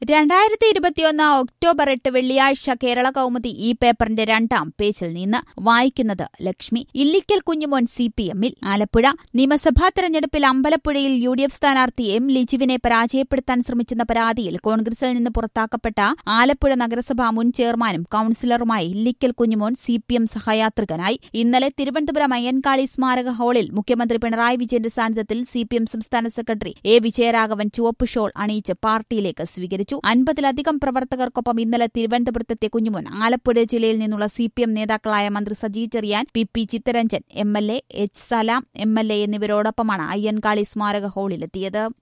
രണ്ടായിരത്തി ഇരുപത്തിയൊന്ന് ഒക്ടോബർ എട്ട് വെള്ളിയാഴ്ച കേരള കൗമുദി ഈ പേപ്പറിന്റെ രണ്ടാം പേജിൽ നിന്ന് വായിക്കുന്നത് ലക്ഷ്മി ഇല്ലിക്കൽ കുഞ്ഞുമോൻ സി പി എമ്മിൽ ആലപ്പുഴ നിയമസഭാ തെരഞ്ഞെടുപ്പിൽ അമ്പലപ്പുഴയിൽ യു ഡി എഫ് സ്ഥാനാർത്ഥി എം ലിജുവിനെ പരാജയപ്പെടുത്താൻ ശ്രമിച്ചെന്ന പരാതിയിൽ കോൺഗ്രസിൽ നിന്ന് പുറത്താക്കപ്പെട്ട ആലപ്പുഴ നഗരസഭാ മുൻ ചെയർമാനും കൌൺസിലറുമായി Illikkal Kunjumon C P M സഹയാത്രികനായി ഇന്നലെ തിരുവനന്തപുരം അയ്യൻകാളി സ്മാരക ഹാളിൽ മുഖ്യമന്ത്രി പിണറായി വിജയന്റെ സാന്നിധ്യത്തിൽ സി പി എം സംസ്ഥാന സെക്രട്ടറി എ വിജയരാഘവൻ ചുവപ്പ് ഷോൾ അണിയിച്ച് പാർട്ടിയിലേക്ക് സ്വീകരിച്ചു അൻപതിലധികം പ്രവർത്തകർക്കൊപ്പം ഇന്നലെ തിരുവനന്തപുരത്തെത്തിയ കുഞ്ഞുമോൻ ആലപ്പുഴ ജില്ലയിൽ നിന്നുള്ള സി പി എം നേതാക്കളായ മന്ത്രി Saji Cheriyan P P Chitharanjan M L A H Salam M L A എന്നിവരോടൊപ്പമാണ് അയ്യൻകാളി സ്മാരക ഹാളിലെത്തിയത്